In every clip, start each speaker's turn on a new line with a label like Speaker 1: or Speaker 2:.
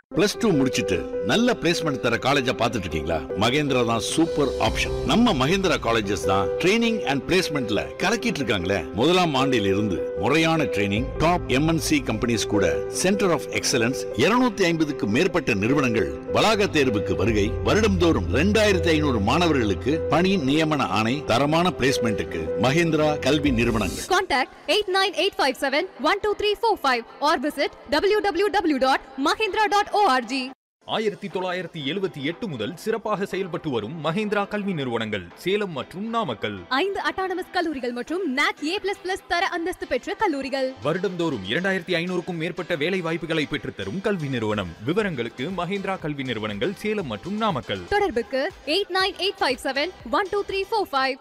Speaker 1: Plus two முடிச்சிட்டு நல்ல placement தர காலேஜா பார்த்துட்டு இருக்கீங்களா மகேந்திரா தான் சூப்பர் ஆப்ஷன் நம்ம மகேந்திரா காலேஜஸ் தான் ட்ரைனிங் அண்ட் பிளேஸ்மெண்ட்ல கலக்கிட்டு இருக்காங்களே முதலாம் ஆண்டில் இருந்து முறையான ட்ரைனிங் டாப் எம்என்சி கம்பெனிஸ் கூட சென்டர் ஆஃப் எக்ஸலன்ஸ் 250 ஐம்பதுக்கு மேற்பட்ட நிறுவனங்கள் வளாக தேர்வுக்கு வருகை வருடம்தோறும் ரெண்டாயிரத்தி ஐநூறு மாணவர்களுக்கு பணி நியமன ஆணை தரமான பிளேஸ்மெண்ட்டுக்கு மகேந்திரா கல்வி நிறுவனங்கள்
Speaker 2: Contact 89857-12345 or visit www.mahindra.org.
Speaker 3: ஆயிரத்தி தொள்ளாயிரத்தி எழுபத்தி எட்டு முதல் சிறப்பாக செயல்பட்டு வரும் மஹேந்திரா கல்வி நிறுவனங்கள் சேலம் மற்றும் நாமக்கல்
Speaker 2: ஐந்து அட்டானமஸ் கல்லூரிகள் மற்றும் NAC A++ தர அந்தஸ்து பெற்ற கல்லூரிகள்
Speaker 3: வருடம்தோறும் இரண்டாயிரத்தி ஐநூறுக்கும் மேற்பட்ட வேலை வாய்ப்புகளை பெற்றுத்தரும் கல்வி நிறுவனம் விவரங்களுக்கு மஹேந்திரா கல்வி நிறுவனங்கள் சேலம் மற்றும் நாமக்கல்
Speaker 2: தொடர்புக்கு 89857-12345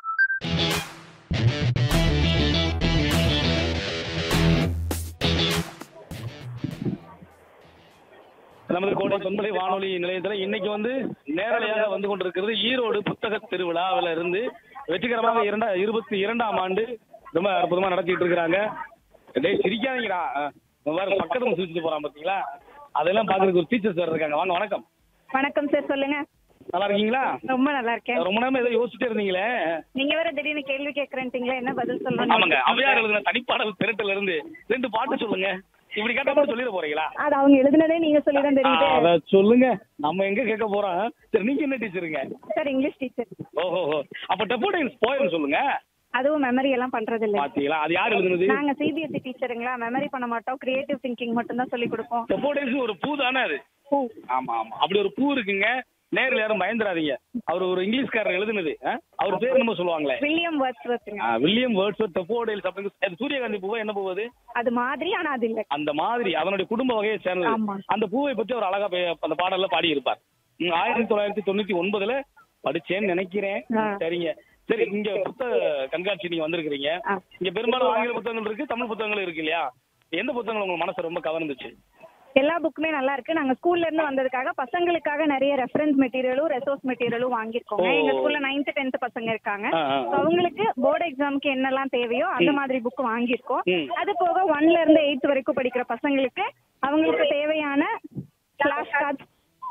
Speaker 4: நமது கோடை தொன்மலை வானொலி நிலையத்தில் இன்னைக்கு வந்து நேரலையாக வந்து கொண்டிருக்கிறது ஈரோடு புத்தக திருவிழாவில் இருந்து வெற்றிகரமாக இரண்டா இருபத்தி இரண்டாம் ஆண்டு ரொம்ப அற்புதமா நடத்திட்டு இருக்கிறாங்க டேய் சிரிக்காதீங்கடா அஹ், வேற பக்கத்துல சிரிச்சுட்டு போறான் பாத்தீங்களா அதெல்லாம் பாக்குறதுக்கு ஒரு டீச்சர் சார் இருக்காங்க வாங்க வணக்கம்
Speaker 5: வணக்கம் சார் சொல்லுங்க
Speaker 4: நல்லா இருக்கீங்களா
Speaker 5: ரொம்ப நல்லா இருக்கேன்
Speaker 4: ரொம்ப நேரமா ஏதோ யோசிச்சுட்டே இருந்தீங்களே
Speaker 5: நீங்க வேற திடீர்னு கேள்வி கேக்குறேன்ட்டீங்களா என்ன பதில் சொல்லணும்
Speaker 4: ஆமாங்க அவையார் எழுதின தனிப்பாடல் திரட்டுல இருந்து ரெண்டு பாட்டு சொல்லுங்க இப்படி கேட்டா மட்டும் சொல்லிட போறீங்களா
Speaker 5: அது அவங்க எழுதுனதே நீங்க சொல்லி தான்
Speaker 4: ஆ,
Speaker 5: தெரியுது
Speaker 4: அத சொல்லுங்க நம்ம எங்க கேட்க போறோம் சரி நீங்க என்ன டீச்சருங்க
Speaker 5: சார் இங்கிலீஷ் டீச்சர்
Speaker 4: ஓஹோ அப்ப டெப்போடைன்ஸ் போயம் சொல்லுங்க
Speaker 5: அதுவும் மெமரி எல்லாம் பண்றது இல்ல
Speaker 4: பாத்தீங்களா அது யார் எழுதுனது
Speaker 5: நாங்க சிபிஎஸ்சி டீச்சருங்களா மெமரி பண்ண மாட்டோம் கிரியேட்டிவ் திங்கிங் மட்டும் தான் சொல்லி கொடுப்போம்
Speaker 4: டெப்போடைன்ஸ் ஒரு பூ தானே அது
Speaker 5: பூ
Speaker 4: ஆமா ஆமா அப்படி ஒரு பூ இருக்குங்க நேர்ல யாரும் பயந்துராதீங்க அவர் ஒரு இங்கிலீஷ்காரர் எழுதுனது ஆ? அவர் பேர் நம்ம சொல்லுவாங்களே
Speaker 5: வில்லியம் வேர்ட்ஸ்வர்த்துங்க
Speaker 4: ஆ, வில்லியம் வேர்ட்ஸ்வர்த் டெப்போடைல்ஸ் அப்படிங்கிறது அது சூரியகாந்தி பூவா என்ன பூ அது
Speaker 5: அது மாதிரி ஆனா அது இல்ல
Speaker 4: அந்த மாதிரி அதனுடைய குடும்ப வகையை சேர்ந்தது
Speaker 5: ஆமா.
Speaker 4: அந்த பூவை பத்தி அவர் அழகா பே- அந்த பாடல்ல பாடி இருப்பார் ம், ஆயிரத்தி தொள்ளாயிரத்தி தொண்ணூத்தி ஒன்பதுல படிச்சேன்னு நினைக்கிறேன்
Speaker 5: ஆ.
Speaker 4: சரிங்க சரி இங்க புத்தக கண்காட்சி நீங்க வந்திருக்கிறீங்க
Speaker 5: ஆ.
Speaker 4: இங்க பெரும்பாலும் ஆங்கில புத்தகங்கள் இருக்கு தமிழ் புத்தகங்கள் இருக்கு இல்லையா எந்த புத்தகங்கள் உங்க மனசை ரொம்ப கவர்ந்துச்சு
Speaker 5: எல்லா புக்குமே நல்லா இருக்கு நாங்க ஸ்கூல்ல இருந்து வந்ததுக்காக பசங்களுக்காக நிறைய ரெஃபரன்ஸ் மெட்டீரியலும் ரெசோர்ஸ் மெட்டீரியலும் வாங்கியிருக்கோங்க
Speaker 4: ஓ.
Speaker 5: எங்க ஸ்கூல்ல நைன்த் டென்த் பசங்க இருக்காங்க
Speaker 4: ஆ, ஆ.
Speaker 5: So அவங்களுக்கு போர்டு எக்ஸாம்க்கு என்னெல்லாம் தேவையோ அந்த மாதிரி புக் வாங்கியிருக்கோம்
Speaker 4: ம்.
Speaker 5: அது போக ஒன்ல இருந்து எயித் வரைக்கும் படிக்கிற பசங்களுக்கு அவங்களுக்கு தேவையான கிளாஸ் கார்ட்ஸ்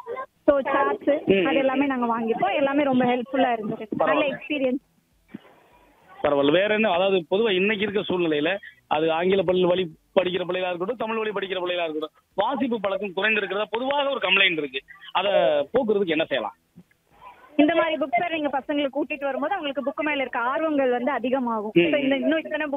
Speaker 5: ஸோ சார்ட்ஸ்
Speaker 4: ம்.
Speaker 5: அது எல்லாமே நாங்க வாங்கியிருக்கோம் எல்லாமே ரொம்ப ஹெல்ப்ஃபுல்லா இருந்தது நல்ல
Speaker 4: பரவாயில்ல.
Speaker 5: எக்ஸ்பீரியன்ஸ்
Speaker 4: பரவாயில்ல வேற என்ன அதாவது பொதுவா இன்னைக்கு இருக்க சூழ்நிலையில அது ஆங்கில பள்ளி வழி படிக்கிற பிள்ளைகளா இருக்கட்டும் தமிழ் வழி படிக்கிற பிள்ளைகளா இருக்கட்டும் வாசிப்பு பழக்கம் குறைந்திருக்கிறதா பொதுவாக ஒரு கம்ப்ளைண்ட் இருக்கு அதை போக்குறதுக்கு என்ன செய்யலாம்
Speaker 5: இந்த மாதிரி புக்ஸ் நீங்க பசங்களை கூட்டிட்டு வரும்போது அவங்களுக்கு புக் மேல இருக்க ஆர்வங்கள் வந்து அதிகமாகும்
Speaker 4: ம்.
Speaker 5: So இந்த இன்னும் இத்தனை